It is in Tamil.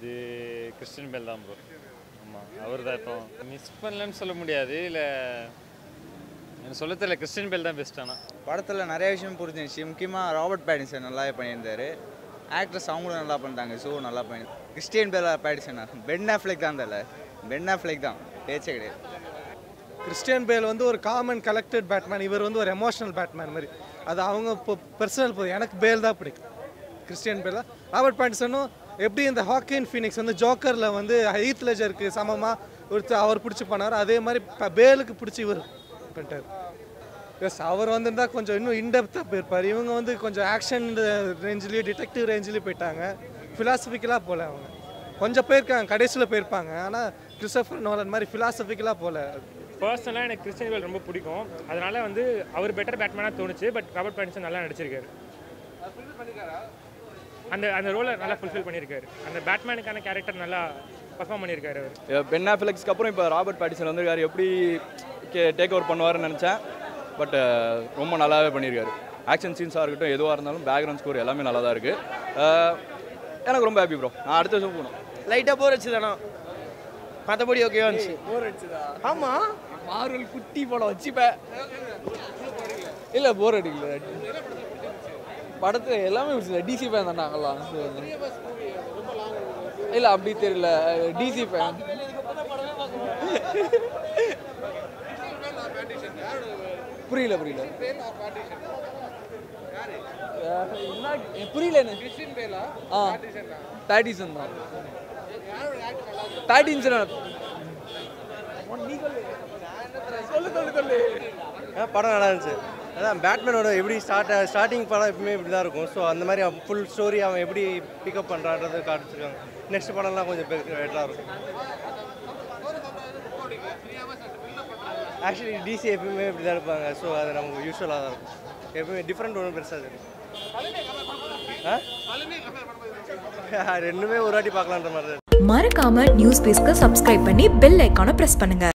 அது கிறிஸ்டின் பேல் தான் ப்ரோ ஆமாம் அவர் தான் இப்போ மிஸ் பண்ணலன்னு சொல்ல முடியாது இல்லை எனக்கு சொல்ல தெரியல கிறிஸ்டின் பேல் தான் பெஸ்ட் ஆனால் படத்தில் நிறைய விஷயம் புரிஞ்சிருந்துச்சு முக்கியமாக ராபர்ட் பேடிசன் நல்லாவே பண்ணியிருந்தாரு ஆக்ட்ரஸ் அவங்களும் நல்லா பண்ணிட்டாங்க ஷோ நல்லா பண்ணி கிறிஸ்டியன் பேலா பேடிசனா பென் ஆஃப்லெக் தான் தெரியல பென் ஆஃப்லெக் தான் பேச்சே கிடையாது கிறிஸ்டியன் பேல் வந்து ஒரு காமன் கலெக்டட் பேட்மேன் இவர் வந்து ஒரு எமோஷனல் பேட்மேன் மாதிரி அது அவங்க இப்போ பர்சனல் போதும் எனக்கு பேல் தான் பிடிக்கும் கிறிஸ்டியன் பேல் தான் ராபர்ட் பேட்டிசனும் எப்படி இந்த ஹாக்கின் ஃபீனிக்ஸ் வந்து ஜோக்கரில் வந்து ஹீத் லெஜருக்கு சமமாக ஒருத்தர் அவர் பிடிச்சி பண்ணார் அதே மாதிரி இப்போ பேலுக்கு பிடிச்சி இவர் பண்ணிட்டார் எஸ் அவர் வந்திருந்தா கொஞ்சம் இன்னும் இன்டெப்த்தாக போயிருப்பார் இவங்க வந்து கொஞ்சம் ஆக்ஷன் ரேஞ்சிலையும் டிடெக்டிவ் ரேஞ்சிலையும் போயிட்டாங்க ஃபிலாசபிக்கலாக போகல அவங்க கொஞ்சம் போயிருக்காங்க கடைசியில் போயிருப்பாங்க ஆனால் கிறிஸ்டபர் நோலன் மாதிரி ஃபிலாசபிக்கலாக போகல பர்சனலாக எனக்கு கிறிஸ்டியன் பேல் ரொம்ப பிடிக்கும் அதனால வந்து அவர் பெட்டர் பேட்மேனாக தோணுச்சு பட் ராபர்ட் பேட்டின்சன் நல்லா நடிச்சிருக்காரு அந்த அந்த ரோலை நல்லா ஃபுல்ஃபில் பண்ணியிருக்காரு அந்த பேட்மேனுக்கான கேரக்டர் நல்லா பர்ஃபார்ம் பண்ணியிருக்காரு அவர் பென் ஆஃபிலக்ஸ்க்கு அப்புறம் இப்போ ராபர்ட் பேட்டிசன் வந்திருக்காரு எப்படி டேக் ஓவர் பண்ணுவார்னு நினச்சேன் பட் ரொம்ப நல்லாவே பண்ணியிருக்காரு ஆக்ஷன் சீன்ஸாக இருக்கட்டும் எதுவாக இருந்தாலும் பேக்ரவுண்ட் ஸ்கோர் எல்லாமே நல்லா தான் இருக்குது எனக்கு ரொம்ப ஹாப்பி ப்ரோ நான் அடுத்த வருஷம் போகணும் லைட்டாக போர் அடிச்சுதானா மற்றபடி ஓகேவா இருந்துச்சு போர் அடிச்சுதா ஆமாம் மார்வல் குட்டி படம் வச்சுப்பேன் இல்லை போர் அடிக்கல படத்துல எல்லாமே பிடிச்சது டிசி ஃபேன் தான் நாங்களாம் இல்லை அப்படி தெரியல டிசி ஃபேன் புரியல புரியல அஹ் என்ன புரியல என்ன ஆ பேட்டிசன் தான் பேட்டின்சன் சொல்லு சொல்லு சொல்லு படம் நல்லா இருந்துச்சு அதான் பேட்மேனோட எப்படி ஸ்டார்ட் ஸ்டார்டிங் படம் எப்பவுமே இப்படி தான் இருக்கும் ஸோ அந்த மாதிரி ஃபுல் ஸ்டோரி அவன் எப்படி பிக்கப் பண்ணுறான்றது காமிச்சிருக்காங்க நெக்ஸ்ட் படம்லாம் கொஞ்சம் பெட்டராக இருக்கும் ஆக்சுவலி டிசி எப்பவுமே இப்படி தான் இருப்பாங்க ஸோ அது நமக்கு யூஸ்வலாக தான் இருக்கும் எப்பவுமே டிஃப்ரெண்ட் ஒன்றும் பெருசாக இருக்கும் ஆ ரெண்டுமே ஒரு வாட்டி பார்க்கலான்ற மாதிரி தான் மறக்காம நியூஸ் பேஸ்க்கு சப்ஸ்கிரைப் பண்ணி பெல் ஐக்கானை பிரஸ் பண்ணுங்க